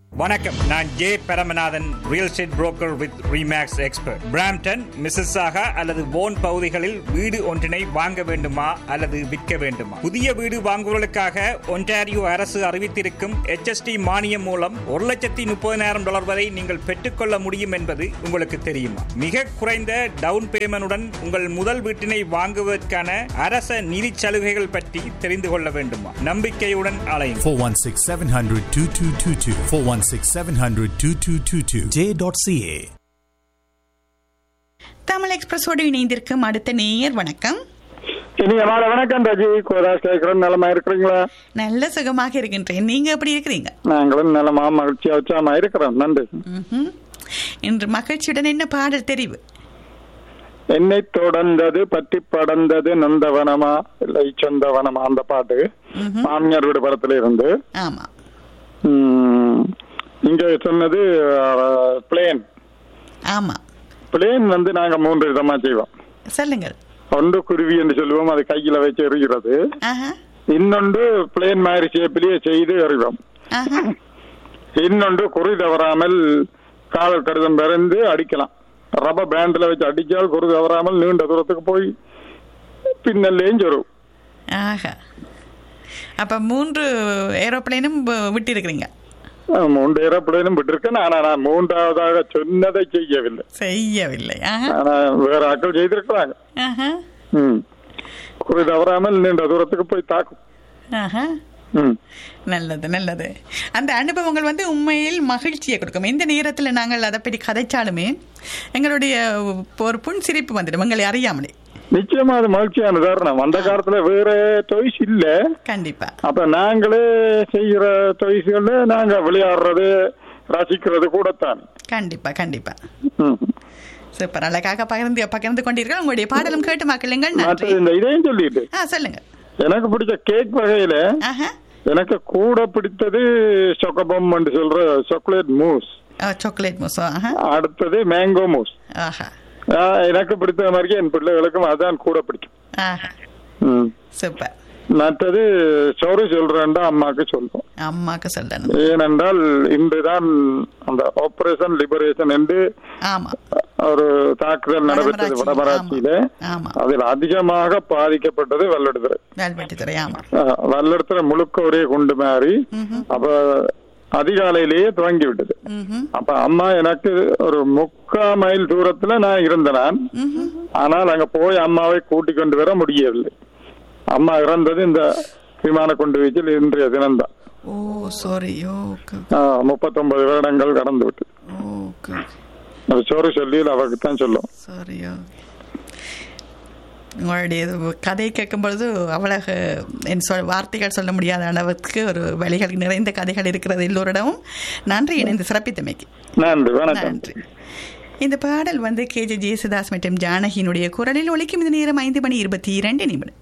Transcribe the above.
வணக்கம் நான் J Paramanathan real estate broker with Remax expert Brampton Mississauga அல்லது போன் பகுதிகளில் வீடு ஒன்றினை வாங்க வேண்டுமா அல்லது விற்க வேண்டுமா புதிய வீடு வாங்குவதற்காக ஒன்டாரியோ அரசு அறிவித்திருக்கும் HST மானியம் மூலம் ஒரு லட்சத்தி முப்பதினாயிரம் டாலர் வரை நீங்கள் பெற்றுக்கொள்ள முடியும் என்பது உங்களுக்கு தெரியுமா மிக குறைந்த டவுன் பேமெண்டுடன் உங்கள் முதல் வீட்டினை வாங்குவதற்கான அரச நிதி சலுகைகள் பற்றி தெரிந்து கொள்ள வேண்டுமா நம்பிக்கையுடன் அலையும் 416 700 2222. 416 700 2222. J.ca. தமிழ் எக்ஸ்பிரஸோடு இணைந்திருக்கும் அடுத்த நேயர் வணக்கம் இனிய மாலை வணக்கம் ரஜி கோதாஸ் கேட்கிறோம் நலமா இருக்கிறீங்களா நல்ல சுகமாக இருக்கின்றேன் நீங்க எப்படி இருக்கிறீங்க நாங்களும் நலமா மகிழ்ச்சியா உற்சாகமா இருக்கிறோம் நன்றி ம்ஹும். இன்று மகிழ்ச்சியுடன் என்ன பாடல் தெரிவு என்னை தொடர்ந்தது பற்றி படர்ந்தது நந்தவனமா இல்லை சொந்தவனமா அந்த பாட்டு மாமியார் வீடு படத்துல இருந்து ஆமா உம், இங்க சொன்னது பிளேன் ஆமா பிளேன் வந்து நாங்க மூன்று விதமா செய்வோம் சொல்லுங்கள் ஒன்று குருவி என்று சொல்லுவோம் அது கையில வச்சு எறிகிறது ஆஹா இன்னொன்று பிளேன் மாதிரி ஷேப்பிலேயே செய்து எறிவோம் ஆஹா இன்னொன்று குறி தவறாமல் காதல் கடிதம் பிறந்து அடிக்கலாம் ரப்பர் பேண்ட்ல வச்சு அடிச்சால் குறி தவறாமல் நீண்ட தூரத்துக்கு போய் பின்னல்லையும் சொரும் ஆஹா அப்ப மூன்று ஏரோப்ளேனும் விட்டு இருக்கிறீங்க மூன்று ஏரோப்ளேனும் விட்டிருக்கேன் ஆனா நான் மூன்றாவதாக சொன்னதை செய்யவில்லை செய்யவில்லை ஆஹா ஆனா வேற ஆட்கள் செய்திருக்கிறாங்க ஆஹா ம் குறி தவறாமல் நீண்ட தூரத்துக்கு போய் தாக்கும் ஆஹா ம் நல்லது நல்லது அந்த அனுபவங்கள் வந்து உண்மையில் மகிழ்ச்சியை கொடுக்கும் எந்த நேரத்தில் நாங்கள் அதை பற்றி கதைச்சாலுமே எங்களுடைய ஒரு புன் சிரிப்பு வந்துடும் எங்களை அறியாமலே நிச்சயமா அது மகிழ்ச்சியான தருணம் அந்த காலத்துல வேற தொய்ஸ் இல்ல கண்டிப்பா அப்ப நாங்களே செய்யற தொய்ஸ்கள்ல நாங்க விளையாடுறது ரசிக்கிறது கூடத்தான் கண்டிப்பா கண்டிப்பா ம். சூப்பர் அழகாக பகிர்ந்து பகிர்ந்து கொண்டீர்கள் உங்களுடைய பாடலும் கேட்டு மக்களுங்கள் நன்றி மற்ற இந்த இதையும் சொல்லிட்டு ஆ சொல்லுங்க எனக்கு பிடிச்ச கேக் வகையில ஆஹா எனக்கு கூட பிடித்தது சொக்கபம் சொல்ற சாக்லேட் மூஸ் சாக்லேட் மூசோ ஆஹா அடுத்தது மேங்கோ மூஸ் ஆஹா ஆஹ் எனக்கு பிடித்த மாதிரி என் பிள்ளைகளுக்கும் அதான் கூட பிடிக்கும் ஆஹா ம். சூப்பர் மற்றது சொரு சொல்றேன்டா அம்மாக்கு சொல்றோம் அம்மாக்கு சொல்லணும் ஏனென்றால் இன்றுதான் அந்த ஆபரேஷன் லிபரேஷன் என்று ஆமா ஒரு தாக்குதல் நடைபெற்றது வடமராட்சி, வடமராட்சியில ஆமா, ஆமா. அதில் அதிகமாக பாதிக்கப்பட்டது வல்லெடுத்துறை வேல்வெட்டித்துறை ஆமா ஆஹ் வல்லெடுத்துறை முழுக்க ஒரே குண்டு மாறி அப்ப அதிகாலையிலேயே துவங்கி விட்டது ம்ஹும். அப்ப அம்மா எனக்கு ஒரு முக்கா மைல் தூரத்துல நான் இருந்தேன் நான் ஆனால் அங்க போய் அம்மாவை கூட்டிக் கொண்டு வர முடியவில்லை அம்மா இறந்தது இந்த விமான கொண்டு வீச்சில் இன்றைய தினம்தான் ஓ சாரி ஓகே முப்பத்தொன்பது வருடங்கள் கடந்து விட்டு ஓகே அது சோறு சொல்லி அவருக்கு தான் சொல்லும் சாரி உங்களுடைய இது கதை கேட்கும் பொழுது அவ்வளவு என் சொல் வார்த்தைகள் சொல்ல முடியாத அளவுக்கு ஒரு வழிகள் நிறைந்த கதைகள் இருக்கிறது எல்லோரிடமும் நன்றி இணைந்து சிறப்பித்தமைக்கு நன்றி வணக்கம் நன்றி இந்த பாடல் வந்து கே ஜே ஜேசுதாஸ் மற்றும் ஜானகியினுடைய குரலில் ஒலிக்கும் இந்த நேரம் ஐந்து மணி இருபத்தி இரண்டு நிமிடம்